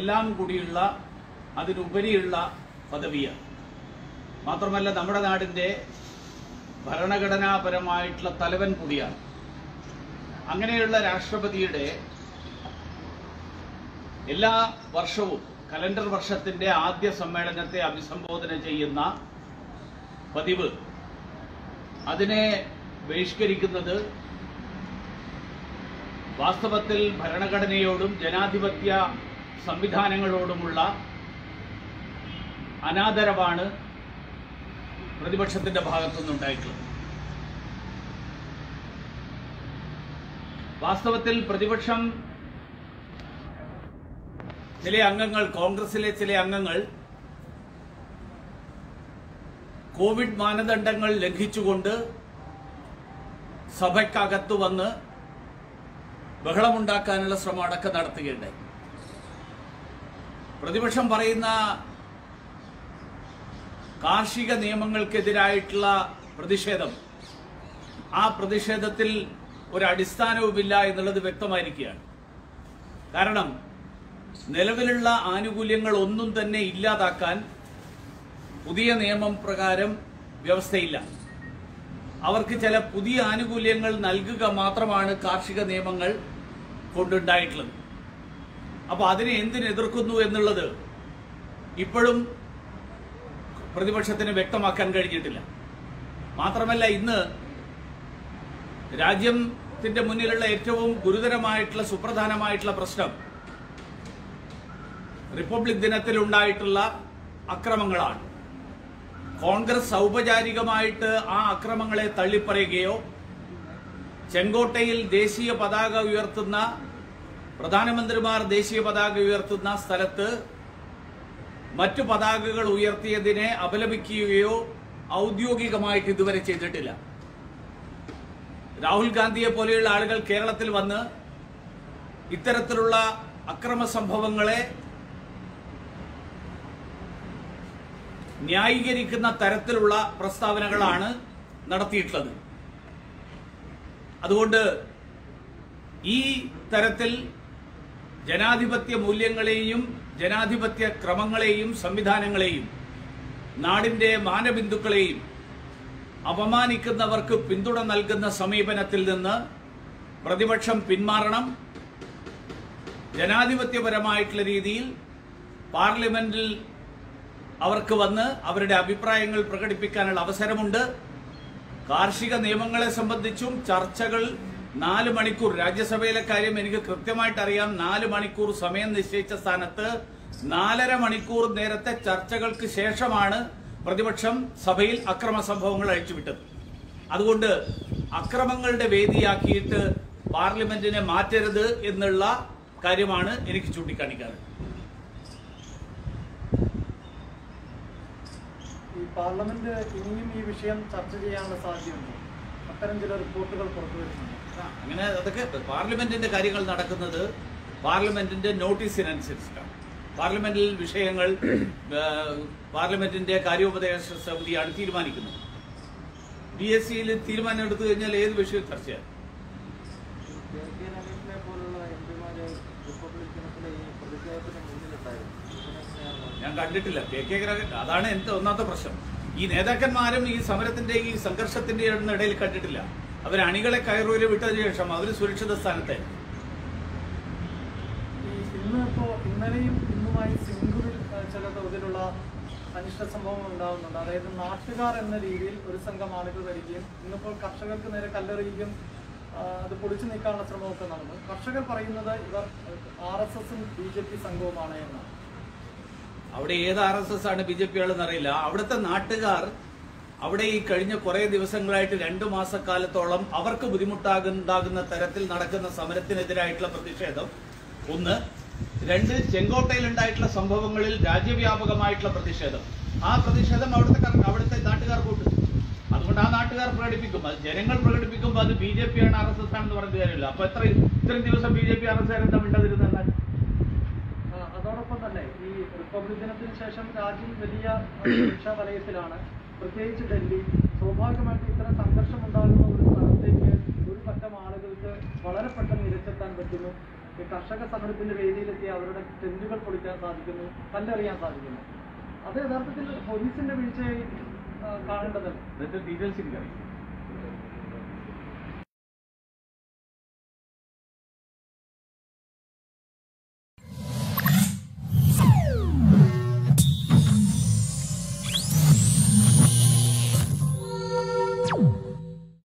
എല്ലാം കൂടിയുള്ള അതിനുപരിയുള്ള പദവിയാണ് മാത്രമല്ല നമ്മുടെ നാടിൻ്റെ ഭരണഘടനാപരമായിട്ടുള്ള തലവൻ കൂടിയാണ് അങ്ങനെയുള്ള രാഷ്ട്രപതിയുടെ എല്ലാ വർഷവും കലണ്ടർ വർഷത്തിന്റെ ആദ്യ സമ്മേളനത്തെ അഭിസംബോധന ചെയ്യുന്ന പതിവ് അതിനെ ബഹിഷ്കരിക്കുന്നത് വാസ്തവത്തിൽ ഭരണഘടനയോടും ജനാധിപത്യ സംവിധാനങ്ങളോടുമുള്ള അനാദരവാണ് പ്രതിപക്ഷത്തിന്റെ ഭാഗത്തുനിന്നുണ്ടായിട്ടുള്ളത് വാസ്തവത്തിൽ പ്രതിപക്ഷം ചില അംഗങ്ങൾ കോൺഗ്രസിലെ ചില അംഗങ്ങൾ കോവിഡ് മാനദണ്ഡങ്ങൾ ലംഘിച്ചുകൊണ്ട് സഭയ്ക്കകത്തു വന്ന് ബഹളമുണ്ടാക്കാനുള്ള ശ്രമം അടക്കം നടത്തുകയുണ്ടായി പ്രതിപക്ഷം പറയുന്ന കാർഷിക നിയമങ്ങൾക്കെതിരായിട്ടുള്ള പ്രതിഷേധം ആ പ്രതിഷേധത്തിൽ ഒരു അടിസ്ഥാനവുമില്ല എന്നുള്ളത് വ്യക്തമായിരിക്കുകയാണ് കാരണം നിലവിലുള്ള ആനുകൂല്യങ്ങൾ ഒന്നും തന്നെ ഇല്ലാതാക്കാൻ പുതിയ നിയമം പ്രകാരം വ്യവസ്ഥയില്ല അവർക്ക് ചില പുതിയ ആനുകൂല്യങ്ങൾ നൽകുക മാത്രമാണ് കാർഷിക നിയമങ്ങൾ കൊണ്ടുണ്ടായിട്ടുള്ളത് അപ്പോൾ അതിനെ എന്തിനെതിർക്കുന്നു എന്നുള്ളത് ഇപ്പോഴും പ്രതിപക്ഷത്തിന് വ്യക്തമാക്കാൻ കഴിഞ്ഞിട്ടില്ല മാത്രമല്ല ഇന്ന് രാജ്യത്തിന്റെ മുന്നിലുള്ള ഏറ്റവും ഗുരുതരമായിട്ടുള്ള സുപ്രധാനമായിട്ടുള്ള പ്രശ്നം റിപ്പബ്ലിക് ദിനത്തിൽ ഉണ്ടായിട്ടുള്ള അക്രമങ്ങളാണ് കോൺഗ്രസ് ഔപചാരികമായിട്ട് ആ അക്രമങ്ങളെ തള്ളിപ്പറയുകയോ ചെങ്കോട്ടയിൽ ദേശീയ പതാക ഉയർത്തുന്ന പ്രധാനമന്ത്രിമാർ ദേശീയ പതാക ഉയർത്തുന്ന സ്ഥലത്ത് മറ്റു പതാകകൾ ഉയർത്തിയതിനെ അപലപിക്കുകയോ ഔദ്യോഗികമായിട്ട് ഇതുവരെ ചെയ്തിട്ടില്ല രാഹുൽ ഗാന്ധിയെ പോലെയുള്ള ആളുകൾ കേരളത്തിൽ വന്ന് ഇത്തരത്തിലുള്ള അക്രമ സംഭവങ്ങളെ ന്യായീകരിക്കുന്ന തരത്തിലുള്ള പ്രസ്താവനകളാണ് നടത്തിയിട്ടുള്ളത് അതുകൊണ്ട് ഈ തരത്തിൽ ജനാധിപത്യ മൂല്യങ്ങളെയും ജനാധിപത്യ ക്രമങ്ങളെയും സംവിധാനങ്ങളെയും നാടിന്റെ മാനബിന്ദുക്കളെയും അപമാനിക്കുന്നവർക്ക് പിന്തുണ നൽകുന്ന സമീപനത്തിൽ നിന്ന് പ്രതിപക്ഷം പിന്മാറണം ജനാധിപത്യപരമായിട്ടുള്ള രീതിയിൽ പാർലമെന്റിൽ അവർക്ക് വന്ന് അവരുടെ അഭിപ്രായങ്ങൾ പ്രകടിപ്പിക്കാനുള്ള അവസരമുണ്ട് കാർഷിക നിയമങ്ങളെ സംബന്ധിച്ചും ചർച്ചകൾ നാല് മണിക്കൂർ രാജ്യസഭയിലെ കാര്യം എനിക്ക് കൃത്യമായിട്ട് അറിയാം നാല് മണിക്കൂർ സമയം നിശ്ചയിച്ച സ്ഥാനത്ത് നാലര മണിക്കൂർ നേരത്തെ ചർച്ചകൾക്ക് ശേഷമാണ് പ്രതിപക്ഷം സഭയിൽ അക്രമ സംഭവങ്ങൾ അഴിച്ചുവിട്ടത് അതുകൊണ്ട് അക്രമങ്ങളുടെ വേദിയാക്കിയിട്ട് പാർലമെന്റിനെ മാറ്റരുത് എന്നുള്ള കാര്യമാണ് എനിക്ക് ചൂണ്ടിക്കാണിക്കാറ് ഈ പാർലമെന്റ് ഇനിയും ഈ വിഷയം ചർച്ച ചെയ്യാനുള്ള സാധ്യതയുണ്ട് അത്തരം ചില റിപ്പോർട്ടുകൾ പുറത്തു വരുന്നുണ്ട് ആ, അങ്ങനെ അതൊക്കെ പാർലമെന്റിന്റെ കാര്യങ്ങൾ നടക്കുന്നത് പാർലമെന്റിന്റെ നോട്ടീസിനനുസരിച്ചിട്ടാണ് പാർലമെന്റിൽ വിഷയങ്ങൾ ആ, പാർലമെന്റിന്റെ കാര്യോപദേശ സമിതിയാണ് തീരുമാനിക്കുന്നത് ബി എസ് സിയിൽ തീരുമാനം എടുത്തു കഴിഞ്ഞാൽ ഏത് വിഷയം ചർച്ചയാണ് കെ കെ രമേശിനെ പോലുള്ള എം പിമാര് റിപ്പബ്ലിക് ദിനത്തിലെ ഈ പ്രതിഷേധത്തിന് മുന്നിലുണ്ടായിരുന്നു ഇതിനെങ്ങനെയാണ് ഞാൻ കണ്ടിട്ടില്ല കെ കെ ഗ്രാഹൻ അതാണ് എന്റെ ഒന്നാമത്തെ പ്രശ്നം ഈ നേതാക്കന്മാരും ഈ സമരത്തിന്റെ ഈ സംഘർഷത്തിന്റെ ഒന്നും ഇടയിൽ കണ്ടിട്ടില്ല അവർ അണികളെ കയറൂര് വിട്ടതിന് ശേഷം അവർ സുരക്ഷിത സ്ഥാനത്തെ ഈ ഇന്ന് ഇപ്പോ ഇന്നലെയും ഇന്നുമായി സിംഗൂരിൽ ആ, ചില തോതിലുള്ള അനിഷ്ട സംഭവങ്ങൾ ഉണ്ടാകുന്നുണ്ട് അതായത് നാട്ടുകാർ എന്ന രീതിയിൽ ഒരു സംഘം ആളുകൾ വരികയും ഇന്നിപ്പോൾ കർഷകർക്ക് നേരെ കല്ലെറിയുകയും ആ, അത് പൊളിച്ചു നീക്കാനുള്ള ശ്രമമൊക്കെ നടന്നു കർഷകർ പറയുന്നത് ഇവർ ആർ എസ് എസും ബി ജെ പി സംഘവുമാണ് എന്നാണ് അവിടെ ഏത് ആർ എസ് എസ് ആണ് ബി ജെ പി ആളെന്ന് അറിയില്ല അവിടുത്തെ നാട്ടുകാർ അവിടെ ഈ കഴിഞ്ഞ കുറെ ദിവസങ്ങളായിട്ട് രണ്ടു മാസക്കാലത്തോളം അവർക്ക് ബുദ്ധിമുട്ടാകുണ്ടാകുന്ന തരത്തിൽ നടക്കുന്ന സമരത്തിനെതിരായിട്ടുള്ള പ്രതിഷേധം ഒന്ന് രണ്ട് ചെങ്കോട്ടയിൽ ഉണ്ടായിട്ടുള്ള സംഭവങ്ങളിൽ രാജ്യവ്യാപകമായിട്ടുള്ള പ്രതിഷേധം ആ പ്രതിഷേധം അവിടുത്തെ കർ- അവിടുത്തെ നാട്ടുകാർ കൂട്ടും അതുകൊണ്ട് ആ നാട്ടുകാർ പ്രകടിപ്പിക്കും അത് ജനങ്ങൾ പ്രകടിപ്പിക്കുമ്പോൾ അത് ബി ജെ പി ആണ് ആർ എസ് എസ് ആണെന്ന് പറഞ്ഞ കാര്യമില്ല അപ്പൊ എത്ര ഇത്രയും ദിവസം B J P R S R എന്താ മിണ്ടാതിരുന്നാൽ ആ, അതോടൊപ്പം തന്നെ ഈ റിപ്പബ്ലിക് ദിനത്തിന് ശേഷം രാജ്യം വലിയ സുരക്ഷാ വലയത്തിലാണ് പ്രത്യേകിച്ച് ഡൽഹി സ്വാഭാവികമായിട്ട് ഇത്തരം സംഘർഷം ഉണ്ടാകുന്ന ഒരു സ്ഥലത്തേക്ക് ഒരു പറ്റം ആളുകൾക്ക് വളരെ പെട്ടെന്ന് ഇരച്ചെത്താൻ പറ്റുന്നു ഈ കർഷക സമരത്തിന്റെ വേദിയിലെത്തി അവരുടെ ടെന്റുകൾ പൊളിക്കാൻ സാധിക്കുന്നു കല്ലെറിയാൻ സാധിക്കുന്നു അത് യഥാർത്ഥത്തിൽ പോലീസിന്റെ വീഴ്ചയായി ആ, കാണേണ്ടതല്ല ഇതിന്റെ ഡീറ്റെയിൽസ് എനിക്കറിയാം